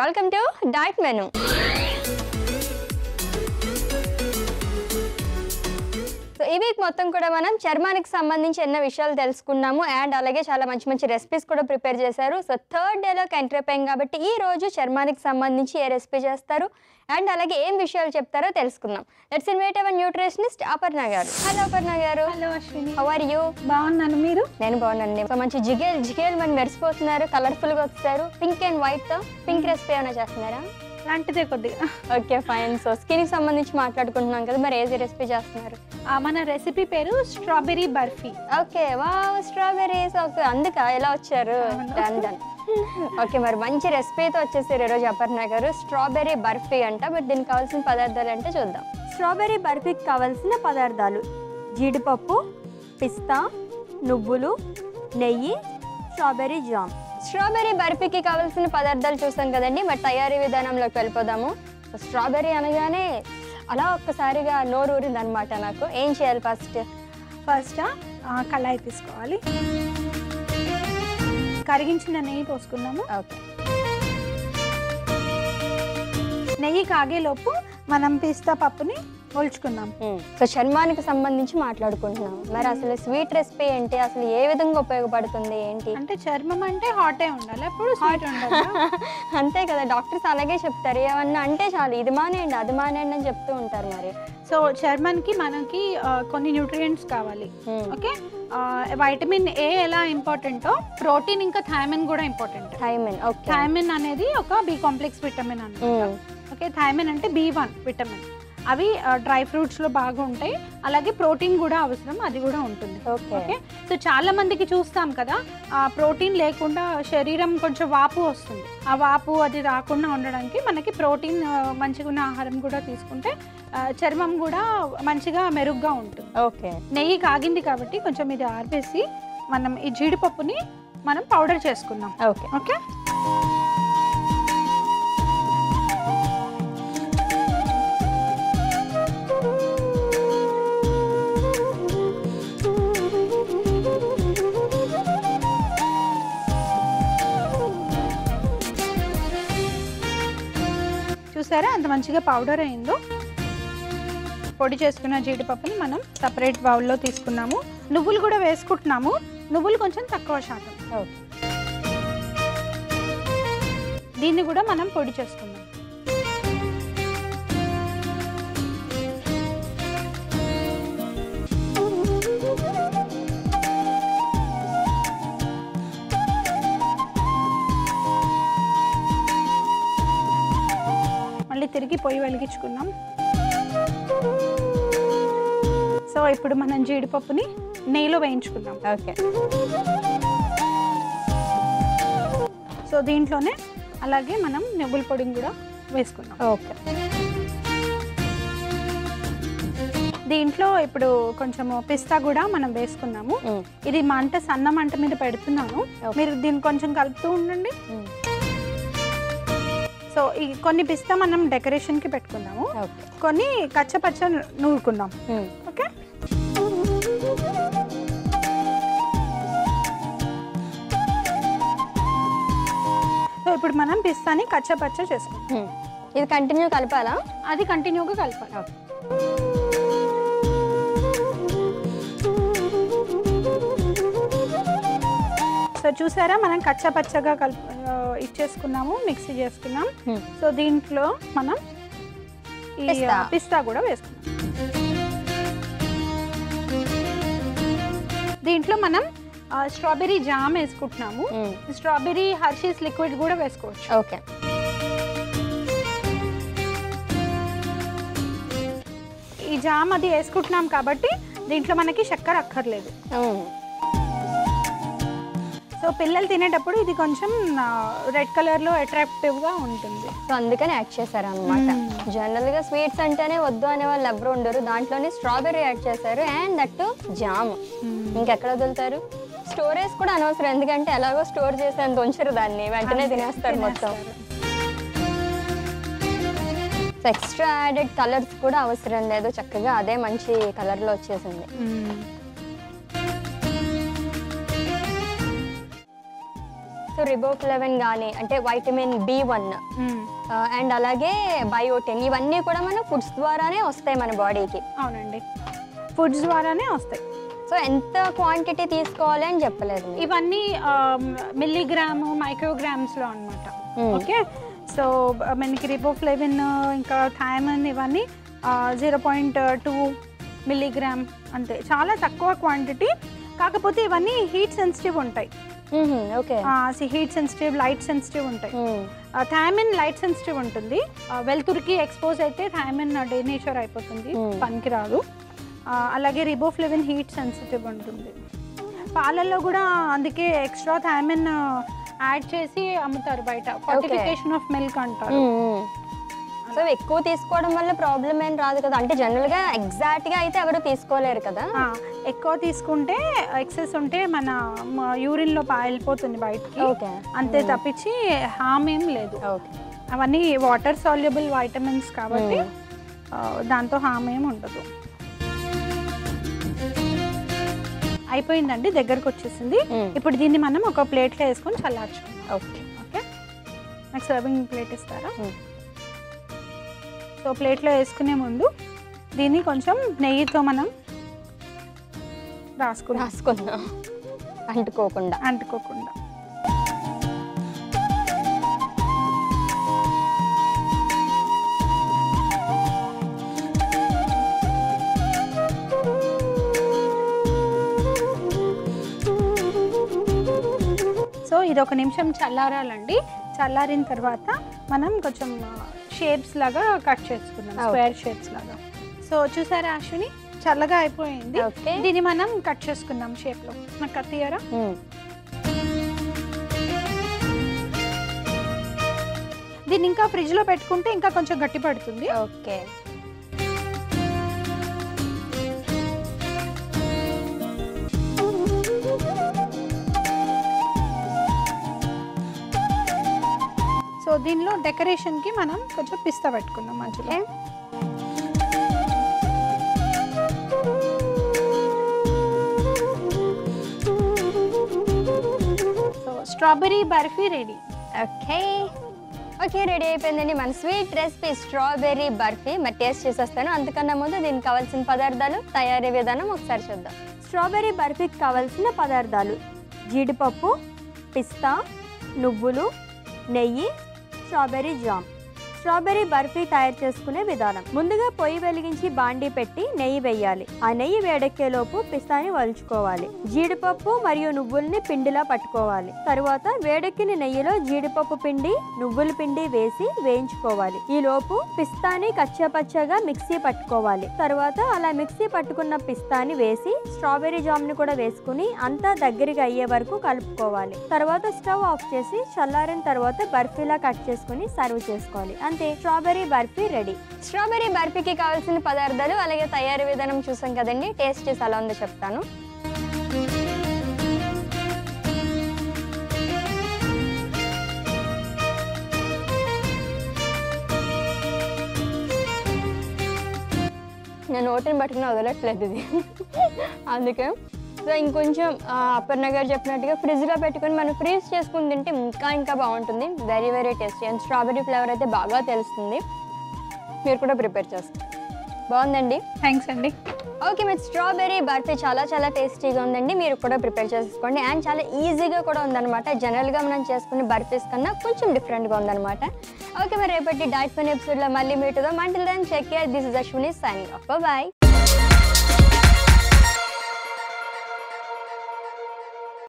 Welcome to diet menu so ఈ week మొత్తం కూడా మనం చర్మానికి సంబంధించి ఎన్నో విషయాలు తెలుసుకున్నాము అండ్ అలాగే చాలా మంచి మంచి రెసిపీస్ కూడా ప్రిపేర్ చేశారు సో థర్డ్ డేలోకి ఎంటర్ అయిపోయాం కాబట్టి ఈ రోజు చర్మానికి సంబంధించి ఏ రెసిపీ చేస్తారు అండ్ అలాగే ఏం విషయాలు చెప్తారో తెలుసుకుందాం let's invite our nutritionist Aparna గారు హలో అపర్ణ గారు hello Ashwini how are you బాగున్నాను మీరు నేను బాగున్నానండి సో మంచి జిగేల్ జిగేల్ మన మెరిసిపోతున్నారు కలర్ఫుల్ గా వచ్చారు పింక్ అండ్ వైట్ తో పింక్ రెసిపీ ఏమైనా చేస్తున్నారా లాంటిదే కొద్దిగా ఓకే ఫైన్ సో స్కిన్ కి సంబంధించి మాట్లాడుకుంటున్నాం కదా మరి ఏది రెసిపీ చేస్తున్నారు ఆ, మన రెసిపీ పేరు strawberry barfi okay wow strawberries okay అందుక ఎలా వచ్చారు అవును. డన్ డన్ ఓకే మరి మంచి రెసిపీతో వచ్చేసారు ఈరోజు అపర్ణ గారు స్ట్రాబెరీ బర్ఫీ అంట బట్ దీనికి కావాల్సిన పదార్థాలు అంటే చూద్దాం స్ట్రాబెరీ బర్ఫీకి కావాల్సిన పదార్థాలు జీడిపప్పు పిస్తా నువ్వులు నెయ్యి స్ట్రాబెరీ జామ్ స్ట్రాబెరీ బర్ఫీకి కావాల్సిన పదార్థాలు చూసాం కదండి మరి తయారీ విధానంలోకి వెళ్ళిపోదాము సో స్ట్రాబెరీ అనగానే అలా ఒక్కసారిగా నోరు ఊరింది అనమాట నాకు ఏం చేయాలి ఫస్ట్ ఫస్ట్ కళాయి తీసుకోవాలి కరిగించిన నెయ్యి పోసుకున్నాము ఓకే నెయ్యి కాగేలోపు మనం పిస్తా పప్పుని ఒలుచుకుందాం సో చర్మానికి సంబంధించి మాట్లాడుకుంటున్నాం మరి అసలు స్వీట్ రెసిపీ ఏంటి అసలు ఏ విధంగా ఉపయోగపడుతుంది ఏంటి అంటే చర్మం అంటే హాటే ఉండాలి అప్పుడు స్వీట్ ఉండాలి అంతే కదా డాక్టర్స్ అలాగే చెప్తారు ఏమన్నా అంటే చాలు ఇది మానేయండి అది మానేయండి అని చెప్తూ ఉంటారు మరి సో చర్మానికి మనకి ఆ, కొన్ని న్యూట్రియంట్స్ కావాలి ఓకే వైటమిన్ ఏ ఎలా ఇంపార్టెంటో ప్రోటీన్ ఇంకా థైమిన్ కూడా ఇంపార్టెంట్ థైమిన్ ఓకే థైమిన్ అనేది ఒక బి కాంప్లెక్స్ విటమిన్ అన్నమాట ఓకే థైమిన్ అంటే బి వన్ విటమిన్ అవి డ్రై ఫ్రూట్స్లో బాగా ఉంటాయి అలాగే ప్రోటీన్ కూడా అవసరం అది కూడా ఉంటుంది ఓకే ఓకే సో చాలా మందికి చూస్తాం కదా ఆ ప్రోటీన్ లేకుండా శరీరం కొంచెం వాపు వస్తుంది ఆ వాపు అది రాకుండా ఉండడానికి మనకి ప్రోటీన్ ఆ, మంచిగా ఉన్న ఆహారం కూడా తీసుకుంటే ఆ, చర్మం కూడా మంచిగా మెరుగ్గా ఉంటుంది ఓకే నెయ్యి కాగింది కాబట్టి కొంచెం ఇది ఆర్పేసి మనం ఈ జీడిపప్పుని మనం పౌడర్ చేసుకుందాం ఓకే ఓకే చూసారా అంత మంచిగా పౌడర్ అయిందో పొడి చేసుకున్న జీడిపప్పుని మనం సపరేట్ బౌల్లో తీసుకున్నాము నువ్వులు కూడా వేసుకుంటున్నాము నువ్వులు కొంచెం తక్కువ శాతం ఓకే దీన్ని కూడా మనం పొడి చేసుకుందాం మళ్ళీ తిరిగి పొయ్యి వెలిగించుకుందాం సో ఇప్పుడు మనం జీడిపప్పుని నెయ్యిలో వేయించుకుందాం ఓకే సో దీంట్లోనే అలాగే మనం నువ్వుల పొడిని కూడా వేసుకుందాం ఓకే దీంట్లో ఇప్పుడు కొంచెము పిస్తా కూడా మనం వేసుకున్నాము ఇది మంట సన్న మంట మీద పెడుతున్నాను Okay. మీరు దీన్ని కొంచెం కలుపుతూ ఉండండి సో ఈ కొన్ని పిస్తా మనం డెకరేషన్కి పెట్టుకుందాము ఓకే కొన్ని కచ్చపచ్చ నూరుకుందాం ఓకే సో ఇప్పుడు మనం పిస్తాని కచ్చపచ్చ చేసుకుందాం ఇది కంటిన్యూ కలపాలా అది కంటిన్యూగా కలపాలి సో చూసారా మనం కచ్చా పచ్చగా కలుపు ఆ, ఇచ్చేసుకున్నాము మిక్సీ చేసుకున్నాం Hmm. సో దీంట్లో మనం ఈ పిస్తా. ఆ, పిస్తా కూడా వేసుకున్నాం దీంట్లో మనం ఆ, స్ట్రాబెర్రీ జామ్ వేసుకుంటున్నాము స్ట్రాబెర్రీ హర్షీస్ లిక్విడ్ కూడా వేసుకోవచ్చు ఓకే ఈ జామ్ అది వేసుకుంటున్నాం కాబట్టి దీంట్లో మనకి చక్కెర అక్కర్లేదు సో పిల్లలు తినేటప్పుడు ఇది కొంచెం రెడ్ కలర్లో అట్రాక్టివ్గా ఉంటుంది సో అందుకని యాడ్ చేశారు అనమాట మ్మ్. జనరల్ గా స్వీట్స్ అంటేనే వద్దు అనే వాళ్ళు ఎవరు ఉండరు దాంట్లోనే స్ట్రాబెర్రీ యాడ్ చేశారు అండ్ దట్టు జామ్ ఇంకెక్కడ వదులుతారు స్టోరేజ్ కూడా అనవసరం ఎందుకంటే ఎలాగో స్టోర్ చేసి అంత ఉంచరు దాన్ని వెంటనే అంతే, తినేస్తారు మొత్తం తినేస్తారు. సో ఎక్స్ట్రా యాడెడ్ కలర్స్ కూడా అవసరం లేదు చక్కగా అదే మంచి కలర్ లో వచ్చేసింది మ్మ్. సో రిబోఫ్లెవెన్ కానీ అంటే vitamin B one hmm. And అలాగే బయోటిన్ ఇవన్నీ కూడా మన ఫుడ్స్ ద్వారానే వస్తాయి మన బాడీకి అవునండి ఫుడ్స్ ద్వారానే వస్తాయి సో ఎంత క్వాంటిటీ తీసుకోవాలి అని చెప్పలేదు మీరు. ఇవన్నీ మిల్లీగ్రాము మైక్రోగ్రామ్స్లో అనమాట మ్మ్. ఓకే సో మనకి రిబోఫ్లేవిన్ ఇంకా థైమన్ ఇవన్నీ జీరో పాయింట్ టూ మిల్లీగ్రామ్ అంతే చాలా తక్కువ క్వాంటిటీ కాకపోతే ఇవన్నీ హీట్ సెన్సిటివ్ ఉంటాయి hmm, okay heat sensitive light sensitive ఉంటాయి మ్మ్. థైమిన్ లైట్ సెన్సిటివ్ ఉంటుంది ఆ, వెలుతురుకి ఎక్స్పోజ్ అయితే థైమిన్ డేనేచర్ అయిపోతుంది Hmm. పనికిరాదు ఆ, అలాగే రిబోఫ్లెవిన్ హీట్ సెన్సిటివ్ ఉంటుంది పాలల్లో కూడా అందుకే ఎక్స్ట్రా థైమిన్ యాడ్ చేసి అమ్ముతారు బయట ఫర్టిఫికేషన్ ఆఫ్ మిల్క్ అంటారు మ్మ్. సో ఎక్కువ తీసుకోవడం వల్ల ప్రాబ్లం ఏం రాదు కదా అంటే జనరల్గా ఎగ్జాక్ట్గా అయితే ఎవరు తీసుకోలేరు కదా ఆ, ఎక్కువ తీసుకుంటే ఎక్సెస్ ఉంటే మన యూరిన్లో వెళ్ళిపోతుంది బయటికి ఓకే అంతే తప్పించి హామ్ ఏం లేదు ఓకే అవన్నీ వాటర్ సాల్యుబుల్ వైటమిన్స్ కాబట్టి ఆ, దాంతో హామ్ ఏం ఉండదు అయిపోయిందండి దగ్గరకు వచ్చేసింది మ్మ్. ఇప్పుడు దీన్ని మనం ఒక ప్లేట్లో వేసుకొని చల్లార్చుకుందాం ఓకే ఓకే నాకు సర్వింగ్ ప్లేట్ ఇస్తారా మ్మ్. సో ప్లేట్లో వేసుకునే ముందు దీన్ని కొంచెం నెయ్యితో మనం రాసుకున్నాం రాసుకుందాం అంటుకోకుండా అంటుకోకుండా సో ఇది ఒక నిమిషం చల్లారాలండి చల్లారిన తర్వాత మనం కొంచెం షేప్స్ లాగా కట్ చేసుకుందాం Okay. స్క్వేర్ షేప్స్ లాగా సో చూసారా అశ్విని చల్లగా అయిపోయింది ఓకే దీన్ని మనం కట్ చేసుకుందాం షేప్లో నాకు కత్తియరా మ్మ్. దీన్ని ఇంకా ఫ్రిడ్జ్లో పెట్టుకుంటే ఇంకా కొంచెం గట్టి పడుతుంది ఓకే సో దీనిలో డెకరేషన్కి మనం కొంచెం పిస్తా పెట్టుకుందాం మధ్యలో okay so strawberry barfi ready okay okay ready అయిపోయిందండి మన స్వీట్ రెసిపీ స్ట్రాబెర్రీ బర్ఫీ మరి టేస్ట్ చేసేస్తాను అంతకన్నా ముందు దీనికి కావాల్సిన పదార్థాలు తయారీ విధానం ఒకసారి చూద్దాం స్ట్రాబెర్రీ బర్ఫీకి కావాల్సిన పదార్థాలు జీడిపప్పు పిస్తా నువ్వులు నెయ్యి స్ట్రాబెర్రీ జామ్ స్ట్రాబెర్రీ బర్ఫీ తయారు చేసుకునే విధానం ముందుగా పొయ్యి వెలిగించి బాండీ పెట్టి నెయ్యి వేయాలి ఆ నెయ్యి వేడెక్కేలోపు పిస్తాని వలుచుకోవాలి జీడిపప్పు మరియు నువ్వుల్ని పిండిలా పట్టుకోవాలి తరువాత వేడెక్కిన నెయ్యిలో జీడిపప్పు పిండి నువ్వుల పిండి వేసి వేయించుకోవాలి ఈ లోపు పిస్తాని కచ్చపచ్చగా మిక్సీ పట్టుకోవాలి తరువాత అలా మిక్సీ పట్టుకున్న పిస్తాని వేసి స్ట్రాబెర్రీ జామ్ ని కూడా వేసుకుని అంతా దగ్గరికి అయ్యే వరకు కలుపుకోవాలి తర్వాత స్టవ్ ఆఫ్ చేసి చల్లారిన తర్వాత బర్ఫీలా కట్ చేసుకుని సర్వ్ చేసుకోవాలి అంతే స్ట్రాబెర్రీ బర్ఫీ రెడీ స్ట్రాబెర్రీ బర్ఫీకి కావాల్సిన పదార్థాలు అలాగే తయారీ విధానం చూసాం కదండి టేస్ట్ చేసి ఎలా ఉందో చెప్తాను నేను నోటిని పట్టుకుని వదలట్లేదు ఇది అందుకే సో ఇంకొంచెం ఆ, అపర్ణ గారు చెప్పినట్టుగా ఫ్రిడ్జ్లో పెట్టుకొని మనం ఫ్రీజ్ చేసుకుని తింటే ఇంకా ఇంకా బాగుంటుంది very very tasty and strawberry flavour అయితే బాగా తెలుస్తుంది మీరు కూడా ప్రిపేర్ చేస్తారు బాగుందండి థ్యాంక్స్ అండి ఓకే మరి స్ట్రాబెరీ బర్ఫీ చాలా చాలా టేస్టీగా ఉందండి మీరు కూడా ప్రిపేర్ చేసుకోండి అండ్ చాలా ఈజీగా కూడా ఉందన్నమాట జనరల్గా మనం చేసుకునే బర్ఫీస్ కన్నా కొంచెం డిఫరెంట్గా ఉందన్నమాట ఓకే మరి రేపటి డైట్ ఫన్ ఎపిసోడ్లో మళ్ళీ మీటుగా until then check this is Ashwini signing off bye